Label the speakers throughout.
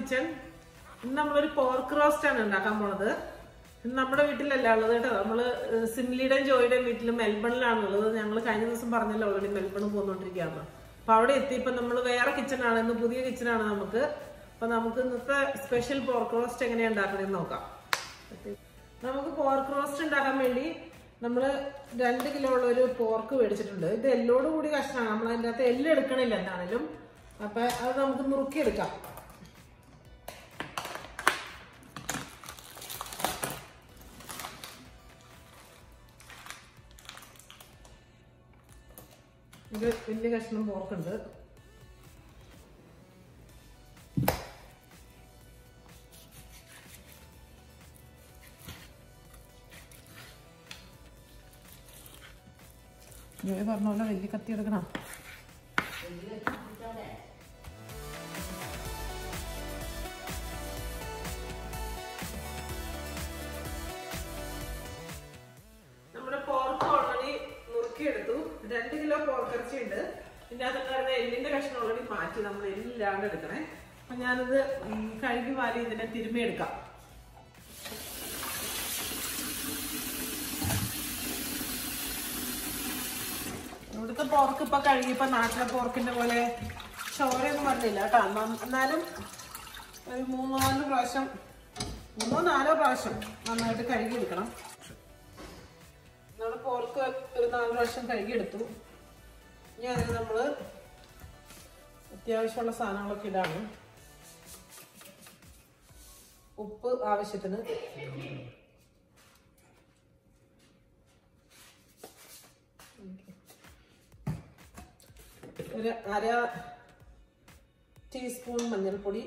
Speaker 1: Kitchen ഇന്ന് നമ്മളൊരു pork roast ആണ് ഉണ്ടാക്കാൻ പോണത് ഇന്ന് നമ്മുടെ വീട്ടിലല്ല ഉള്ളത് കേട്ടോ നമ്മള് ഏഹ്, സിംലിയുടെയും ജോയിയുടെയും വീട്ടിൽ മെൽബണിലാണ് ഉള്ളത് ഞങ്ങൾ കഴിഞ്ഞ ദിവസം പറഞ്ഞല്ലോ ഓൾറെഡി മെൽബൺ പോന്നോണ്ടിരിക്കുകയാണ് അപ്പൊ അവിടെ എത്തി ഇപ്പൊ നമ്മൾ വേറെ കിച്ചൺ ആണ് ഇന്ന് പുതിയ കിച്ചൺ ആണ് നമുക്ക് അപ്പൊ നമുക്ക് ഇന്നത്തെ സ്പെഷ്യൽ പോർക്ക് റോസ്റ്റ് എങ്ങനെയാ ഉണ്ടാക്കണമെന്ന് നോക്കാം നമുക്ക് പോർക്ക് റോസ്റ്റ് ഉണ്ടാക്കാൻ വേണ്ടി നമ്മൾ രണ്ട് കിലോ ഉള്ള ഒരു പോർക്ക് മേടിച്ചിട്ടുണ്ട് ഇത് എല്ലോട് കൂടി കഷ്ണമാണ് നമ്മൾ അതിൻ്റെ അകത്ത് എല്ല് എടുക്കണില്ല എന്താണേലും അപ്പൊ അത് നമുക്ക് നുറുക്കിയെടുക്കാം ഇത് വലിയ കഷ്ണം പോർക്കുണ്ട് ജോയി പറഞ്ഞ പോലെ വലിയ കത്തി എടുക്കണം നമ്മുടെ പോർക്ക് ഓൾറെഡി നുറുക്കിയെടുത്തു രണ്ട് കിലോ പോർക്ക് ഇറച്ചി ഉണ്ട് ഇതിൻ്റെ അകത്തുണ്ടായിരുന്ന എല്ലിന്റെ കഷ്ണം ഓൾറെഡി മാറ്റി നമ്മൾ എല്ലില്ലാണ്ട് എടുക്കണേ അപ്പൊ ഞാനിത് ഉം, കഴുകി വാരി ഇതിനെ തിരുമ്മി എടുക്കാം ഇവിടുത്തെ പോർക്ക് ഇപ്പൊ കഴുകിയപ്പോ നാട്ടിലെ പോർക്കിന്റെ പോലെ ചോരയൊന്നും വന്നില്ല കേട്ടോ എന്നാ- എന്നാലും ഒരു മൂന്നോ നാല് പ്രാവശ്യം മൂന്നോ നാലോ പ്രാവശ്യം നന്നായിട്ട് കഴുകി എടുക്കണം നമ്മുടെ പോർക്ക് ഒരു നാല് പ്രാവശ്യം കഴുകിയെടുത്തു ഇനി അതിന് നമ്മള് അത്യാവശ്യമുള്ള സാധനങ്ങളൊക്കെ ഇടാണ് ഉപ്പ് ആവശ്യത്തിന് ഒരു അര ടീസ്പൂൺ മഞ്ഞൾപ്പൊടി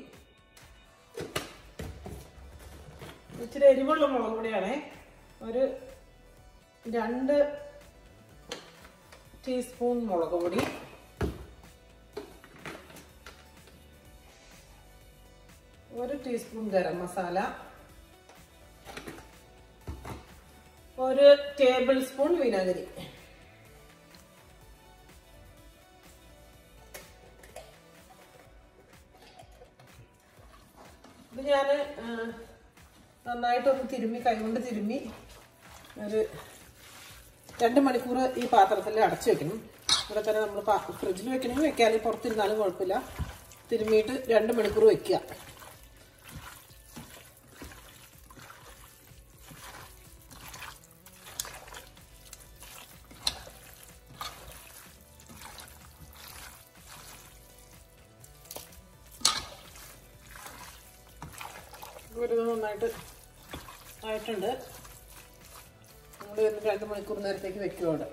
Speaker 1: ഇച്ചിരി എരിവുള്ള മുളക് പൊടിയാണേ ഒരു രണ്ട് ടീസ്പൂൺ മുളക് പൊടി ഒരു ടീസ്പൂൺ ഗരം മസാല ഒരു ടേബിൾ സ്പൂൺ വിനാഗിരി ഇത് ഞാൻ നന്നായിട്ടൊന്ന് തിരുമ്മി കൈകൊണ്ട് തിരുമ്മി ഒരു രണ്ട് മണിക്കൂർ ഈ പാത്രത്തിൽ അടച്ചു വെക്കണം ഇവിടെ തന്നെ നമ്മൾ ഫ്രിഡ്ജിൽ വെക്കണമെങ്കിൽ വെക്കാനും പുറത്തിരുന്നാലും കുഴപ്പമില്ല തിരുമ്മിയിട്ട് രണ്ട് മണിക്കൂർ വെക്കുക ഒരു നന്നായിട്ട് ആയിട്ടുണ്ട് നമ്മൾ ഒരു രണ്ട് മണിക്കൂർ നേരത്തേക്ക് വെക്കും അവിടെ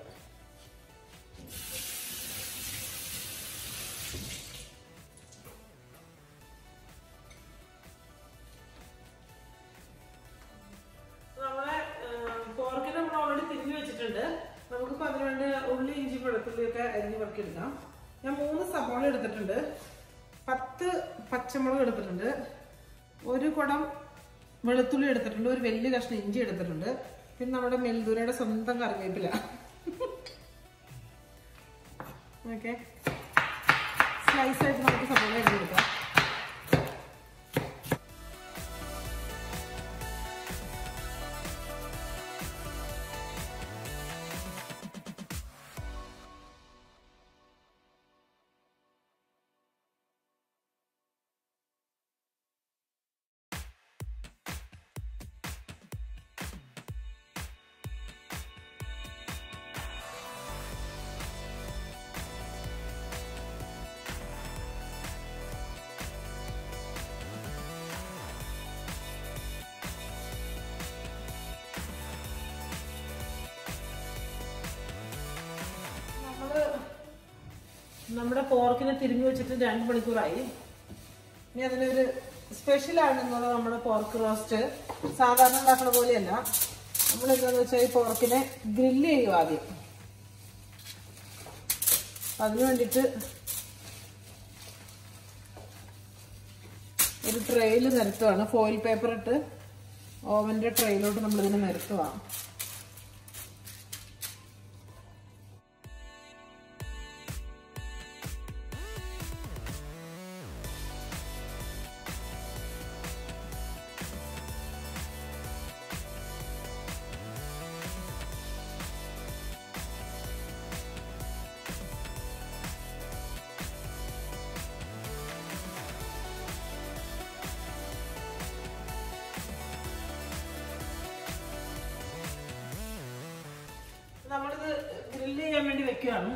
Speaker 1: നമ്മളെ പോർക്കിന് നമ്മൾ ഓൾറെഡി തിരിഞ്ഞു വെച്ചിട്ടുണ്ട് നമുക്കിപ്പോൾ അതിന് വേണ്ടി ഉള്ളി ഇഞ്ചി വെളുത്തുള്ളിയൊക്കെ അരിഞ്ഞ് പെറുക്കിയെടുക്കാം ഞാൻ മൂന്ന് സബോള എടുത്തിട്ടുണ്ട് പത്ത് പച്ചമുളക് എടുത്തിട്ടുണ്ട് ഒരു കുടം വെളുത്തുള്ളി എടുത്തിട്ടുണ്ട് ഒരു വലിയ കഷ്ണം ഇഞ്ചി എടുത്തിട്ടുണ്ട് പിന്നെ നമ്മുടെ മെൽദൂരയുടെ സ്വന്തം കറിവേപ്പില ഓക്കെ സ്ലൈസ് ആയിട്ട് നമുക്ക് സബോള എടുക്കാം നമ്മള് നമ്മുടെ പോർക്കിനെ തിരിഞ്ഞു വെച്ചിട്ട് രണ്ട് മണിക്കൂറായി ഇനി അതിനൊരു സ്പെഷ്യൽ ആണെന്നുള്ളത് നമ്മുടെ പോർക്ക് റോസ്റ്റ് സാധാരണ ഉണ്ടാക്കുന്ന പോലെയല്ല നമ്മൾ എന്താന്ന് വെച്ചാൽ ഈ പോർക്കിനെ ഗ്രില്ല് ചെയ്യും ആദ്യം അപ്പൊ അതിന് വേണ്ടിയിട്ട് ഒരു ട്രെയിൽ നിരത്തുവാണ് ഫോയിൽ പേപ്പർ ഇട്ട് ഓവന്റെ ട്രെയിലോട്ട് നമ്മൾ ഇതിനെ നിരത്തുവാണ് ഗ്രില്ല് ചെയ്യാൻ വേണ്ടി വെക്കുകയാണ്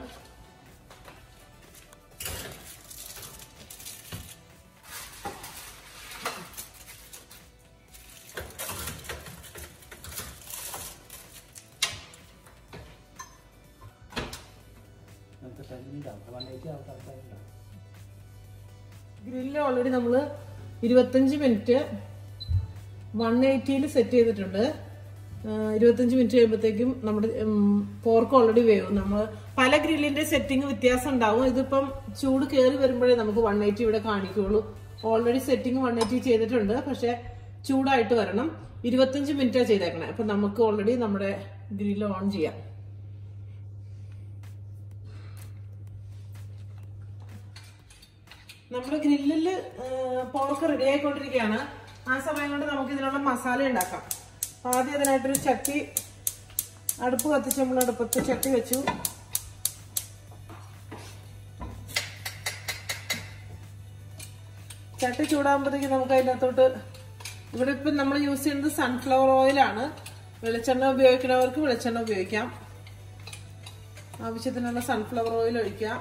Speaker 2: നമുക്ക് ടൈമിണ്ടാവും വൺ എയ്റ്റി ആവും ആൾക്കാരുണ്ടാവും
Speaker 1: ഗ്രില്ല് ഓൾറെഡി നമ്മൾ ഇരുപത്തഞ്ച് മിനിറ്റ് വൺ എയ്റ്റിയിൽ സെറ്റ് ചെയ്തിട്ടുണ്ട് ആഹ് ഇരുപത്തഞ്ച് മിനിറ്റ് കഴിയുമ്പോഴത്തേക്കും നമ്മുടെ പോർക്ക് ഓൾറെഡി വേവും നമ്മൾ പല ഗ്രില്ലിന്റെ സെറ്റിംഗ് വ്യത്യാസം ഉണ്ടാവും ഇതിപ്പം ചൂട് കയറി വരുമ്പോഴേ നമുക്ക് വൺ എയ്റ്റി ഇവിടെ കാണിക്കുള്ളൂ ഓൾറെഡി സെറ്റിംഗ് വൺ എയ്റ്റി ചെയ്തിട്ടുണ്ട് പക്ഷെ ചൂടായിട്ട് വരണം ഇരുപത്തഞ്ച് മിനിറ്റാണ് ചെയ്തേക്കണേ അപ്പൊ നമുക്ക് ഓൾറെഡി നമ്മുടെ ഗ്രില്ല് ഓൺ ചെയ്യാം നമ്മുടെ ഗ്രില്ലിൽ പോർക്ക് റെഡി ആയിക്കൊണ്ടിരിക്കുകയാണ് ആ സമയം കൊണ്ട് നമുക്ക് ഇതിനുള്ള മസാല ഉണ്ടാക്കാം ആദ്യം അതിനായിട്ടൊരു ചട്ടി അടുപ്പ് കത്തിച്ച് നമ്മൾ അടുപ്പത്ത് ചട്ടി വെച്ചു ചട്ടി ചൂടാകുമ്പോഴത്തേക്ക് നമുക്ക് അതിനകത്തോട്ട് ഇവിടെ ഇപ്പം നമ്മൾ യൂസ് ചെയ്യുന്നത് സൺഫ്ലവർ ഓയിലാണ് വെളിച്ചെണ്ണ ഉപയോഗിക്കുന്നവർക്ക് വെളിച്ചെണ്ണ ഉപയോഗിക്കാം ആവശ്യത്തിനുള്ള സൺഫ്ലവർ ഓയിൽ ഒഴിക്കാം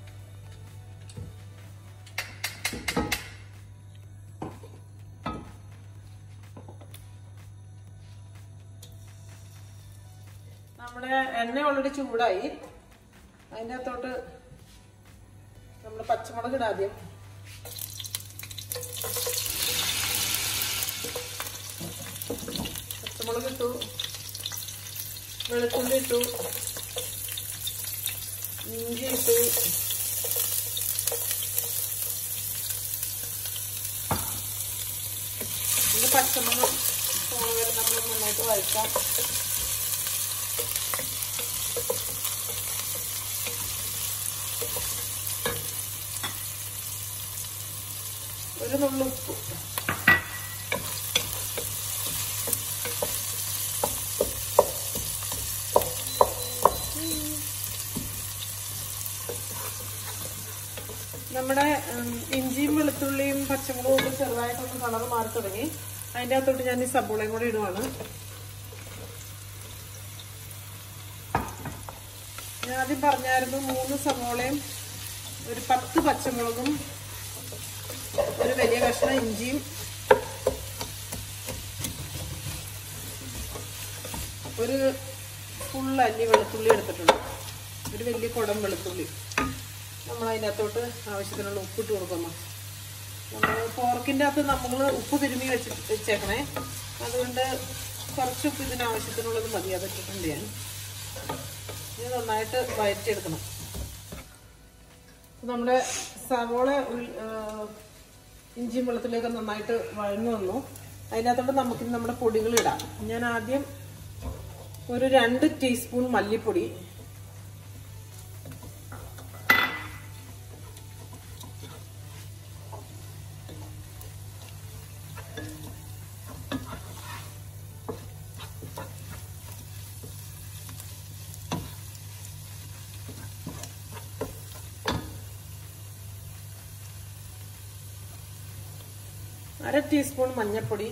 Speaker 1: നമ്മുടെ എണ്ണ ഓൾറെഡി ചൂടായി അതിൻ്റെ അകത്തോട്ട് നമ്മൾ പച്ചമുളക് ഇടാം ആദ്യം പച്ചമുളക് ഇട്ടു വെളുത്തുള്ളി ഇട്ടു ഇഞ്ചി ഇട്ടു ഇത് പച്ചമുളക് പോണ വരെ നമ്മൾ നന്നായിട്ട് വഴറ്റാം ഒരു നുള്ളു ഉപ്പ് നമ്മുടെ ഉം, ഇഞ്ചിയും വെളുത്തുള്ളിയും പച്ചമുളകും ഒക്കെ ചെറുതായിട്ടൊന്ന് കളർ മാറി തുടങ്ങി അതിൻ്റെ അകത്തോട്ട് ഞാൻ ഈ സബോളയും കൂടി ഇടുവാണ് ഞാൻ ആദ്യം പറഞ്ഞായിരുന്നു മൂന്ന് സബോളയും ഒരു പത്ത് പച്ചമുളകും ഒരു വലിയ കഷ്ണം ഇഞ്ചിയും ഒരു ഫുൾ അല്ലി വെളുത്തുള്ളി എടുത്തിട്ടുണ്ട് ഒരു വലിയ കുടം വെളുത്തുള്ളി നമ്മൾ അതിനകത്തോട്ട് ആവശ്യത്തിനുള്ള ഉപ്പിട്ട് കൊടുക്കുന്നു നമ്മൾ പോർക്കിൻ്റെ അകത്ത് നമ്മൾ ഉപ്പ് തിരുമ്മി വെച്ച് വെച്ചേക്കണേ അതുകൊണ്ട് കുറച്ച് ഉപ്പ് ഇതിന് ആവശ്യത്തിനുള്ളത് മതി അതിട്ടിട്ടുണ്ട് ഞാൻ ഇത് നന്നായിട്ട് വയറ്റിയെടുക്കണം നമ്മുടെ സവോള ഉള്ളി- ആ, ഇഞ്ചിയും വെളുത്തുള്ളിയൊക്കെ നന്നായിട്ട് വഴന്നു വന്നു അതിനകത്തോട്ട് നമുക്ക് നമ്മുടെ പൊടികൾ ഇടാം ഞാൻ ആദ്യം ഒരു രണ്ട് ടീസ്പൂൺ മല്ലിപ്പൊടി അര ടീസ്പൂൺ മഞ്ഞൾപ്പൊടി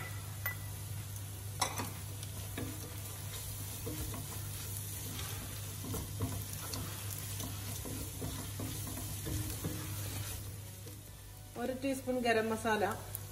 Speaker 1: ഒരു ടീസ്പൂൺ ഗരം മസാല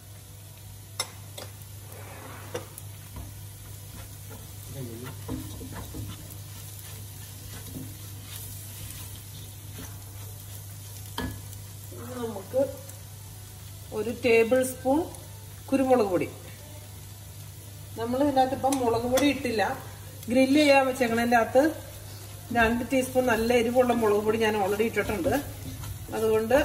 Speaker 1: ഇനി നമുക്ക് ഒരു ടേബിൾ സ്പൂൺ കുരുമുളക് പൊടി നമ്മൾ ഇതിനകത്ത് ഇപ്പം മുളക് പൊടി ഇട്ടില്ല ഗ്രില്ല് ചെയ്യാൻ വെച്ചേക്കണതിൻ്റെ അകത്ത് രണ്ട് ടീസ്പൂൺ നല്ല എരിവുള്ള മുളക് പൊടി ഞാൻ ഓൾറെഡി ഇട്ടിട്ടുണ്ട് അതുകൊണ്ട്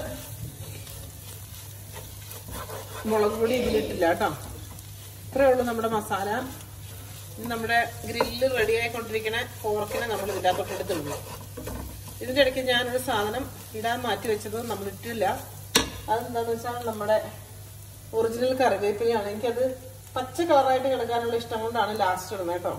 Speaker 1: മുളക് പൊടി ഇതിലിട്ടില്ല കേട്ടോ ഇത്രയേ ഉള്ളൂ നമ്മുടെ മസാല ഇനി നമ്മുടെ ഗ്രില്ല് റെഡി ആയിക്കൊണ്ടിരിക്കണ പോർക്കിനെ നമ്മൾ ഇതിൻ്റെ അകത്തോട്ട് എടുത്തിടുന്നു ഇതിന്റെ ഇടയ്ക്ക് ഞാനൊരു സാധനം ഇടാൻ മാറ്റി വെച്ചത് നമ്മൾ ഇട്ടില്ല അതെന്താന്ന് വെച്ചാൽ നമ്മുടെ ഒറിജിനൽ കറിവേപ്പിലയാണ് എനിക്കത് പച്ച കളറായിട്ട് കിടക്കാനുള്ള ഇഷ്ടം കൊണ്ടാണ് ലാസ്റ്റ് ഇടുന്നത് കേട്ടോ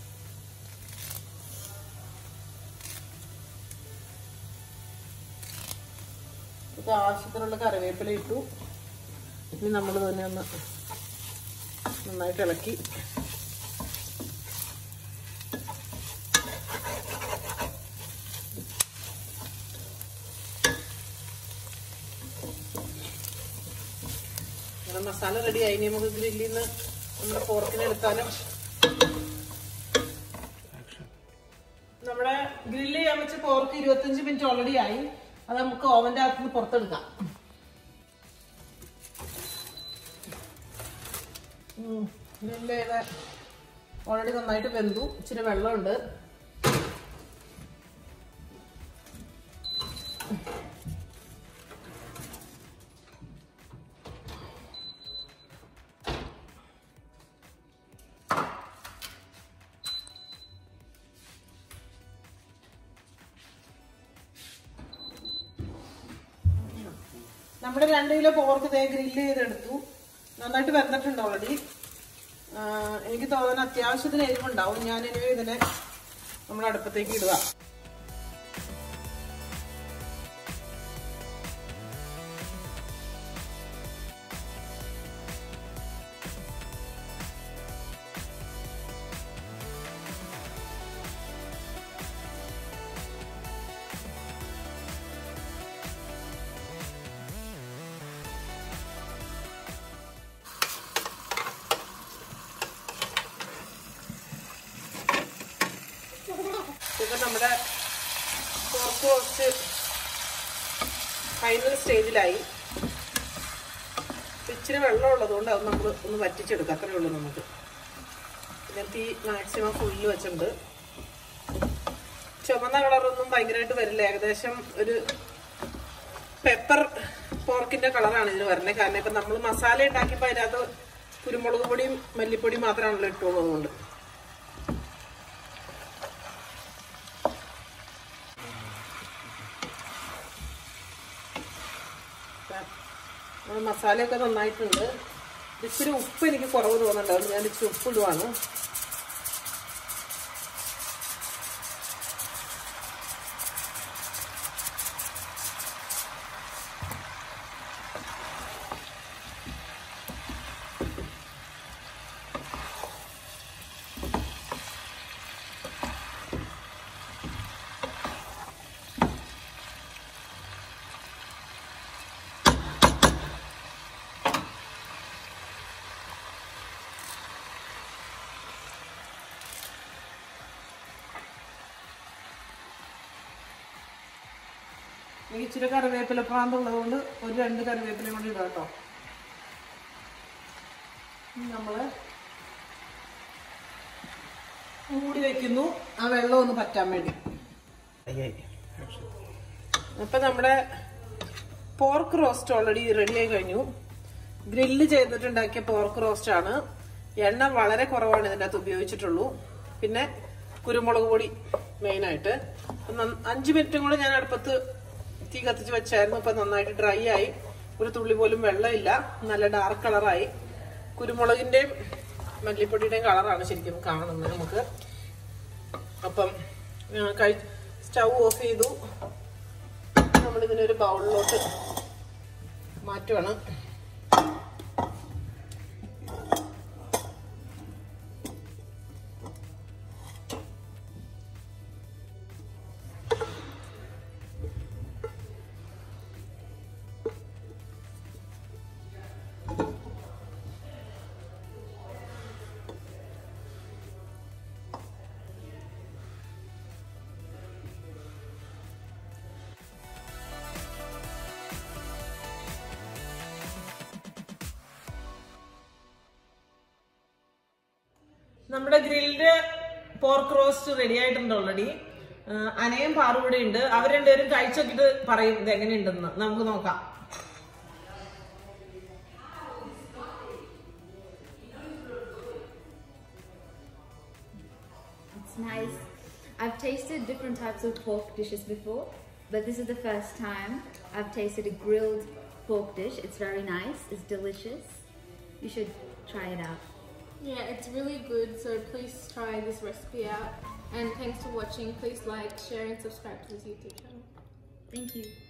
Speaker 1: ഇത് ആവശ്യത്തിനുള്ള കറിവേപ്പില ഇട്ടു ഇനി നമ്മൾ തന്നെ ഒന്ന് നന്നായിട്ട് ഇളക്കി മസാല റെഡി ആയി ഇനി നമുക്ക് ഗ്രില്ലിൽ നിന്ന് നമ്മുടെ പോർക്കിനെ എടുത്താലും നമ്മുടെ ഗ്രില്ല് ചെയ്യാൻ വെച്ച പോർക്ക് ഇരുപത്തഞ്ച് മിനിറ്റ് ഓൾറെഡി ആയി അത് നമുക്ക് ഓവന്റെ അകത്ത് നിന്ന് പുറത്തെടുക്കാം ഗ്രില്ല് ചെയ്ത ഓൾറെഡി നന്നായിട്ട് വെന്തു ഇച്ചിരി വെള്ളമുണ്ട് നമ്മുടെ രണ്ട് കിലോ പോർക്ക് ദേ ഗ്രില്ല് ചെയ്തെടുത്തു നന്നായിട്ട് വെന്തിട്ടുണ്ട് ഓൾറെഡി എനിക്ക് തോന്നുന്നു അത്യാവശ്യത്തിന് എരിവുണ്ടാവും ഞാൻ ഇനി ഇതിനെ നമ്മുടെ അടുപ്പത്തേക്ക് ഇടുക ഇപ്പൊ നമ്മുടെ പോർക്ക് കുറച്ച് ഫൈനൽ സ്റ്റേജിലായി ഇച്ചിരി വെള്ളം ഉള്ളതുകൊണ്ട് അത് നമ്മൾ ഒന്ന് വറ്റിച്ചെടുക്കാം അത്രേ ഉള്ളൂ നമുക്ക് ഞാൻ തീ മാക്സിമം ഫുള്ള് വെച്ചിട്ടുണ്ട് ചുമന്ന കളറൊന്നും ഭയങ്കരമായിട്ട് വരില്ല ഏകദേശം ഒരു പെപ്പർ പോർക്കിന്റെ കളറാണ് ഇതിന് വരുന്നത് കാരണം ഇപ്പൊ നമ്മൾ മസാല ഉണ്ടാക്കിയപ്പോൾ അതിനകത്ത് കുരുമുളക് പൊടിയും മല്ലിപ്പൊടിയും മാത്രമാണല്ലോ ഇട്ടുള്ളൂ അതുകൊണ്ട് ആ, മസാലയൊക്കെ നന്നായിട്ടുണ്ട് ഇച്ചിരി ഉപ്പ് എനിക്ക് കുറവ് തോന്നുന്നുണ്ട് അതുകൊണ്ട് ഞാൻ ഇച്ചിരി ഉപ്പ് ഇടുവാണ് എനിക്ക് ഇച്ചിരി കറിവേപ്പില പ്രാന്തുള്ളത് കൊണ്ട് ഒരു രണ്ട് കറിവേപ്പിലയും കൂടി ഇടാം കേട്ടോ ഇനി നമ്മള് മൂടി വെക്കുന്നു ആ വെള്ളം ഒന്ന് പറ്റാൻ വേണ്ടി അപ്പൊ നമ്മുടെ പോർക്ക് റോസ്റ്റ് ഓൾറെഡി റെഡി ആയി കഴിഞ്ഞു ഗ്രില്ല് ചെയ്തിട്ടുണ്ടാക്കിയ പോർക്ക് റോസ്റ്റ് ആണ് എണ്ണ വളരെ കുറവാണ് ഇതിൻ്റെ അകത്ത് ഉപയോഗിച്ചിട്ടുള്ളൂ പിന്നെ കുരുമുളക് പൊടി മെയിനായിട്ട് അഞ്ചു മിനിറ്റും കൂടെ ഞാൻ അടുപ്പത്ത് തീ കത്തിച്ച് വെച്ചായിരുന്നു ഇപ്പൊ നന്നായിട്ട് ഡ്രൈ ആയി ഒരു തുള്ളി പോലും വെള്ളമില്ല നല്ല ഡാർക്ക് കളറായി കുരുമുളകിന്റെയും മല്ലിപ്പൊടിയുടെയും കളറാണ് ശരിക്കും കാണുന്നത് നമുക്ക് അപ്പം സ്റ്റൗ ഓഫ് ചെയ്തു നമ്മളിതിനൊരു ബൗളിലോട്ട് മാറ്റുവാണ് നമ്മുടെ ഗ്രിൽഡ് പോർക്ക് റോസ്റ്റ് റെഡി ആയിട്ടുണ്ട് ഓൾറെഡി അനയും പാറും കൂടെ ഉണ്ട് അവർ രണ്ടുപേരും കഴിച്ചു നോക്കിയിട്ട് പറയും ഇത് എങ്ങനെയുണ്ടെന്ന് നമുക്ക് നോക്കാം
Speaker 3: It's nice. I've tasted different types of pork dishes before, but this is the first time I've tasted a grilled pork dish. It's very nice. It's delicious. You should try it out.
Speaker 4: Yeah, it's really good, so please try this recipe out. And thanks for watching. Please like, share, and subscribe to this YouTube channel.
Speaker 3: Thank you.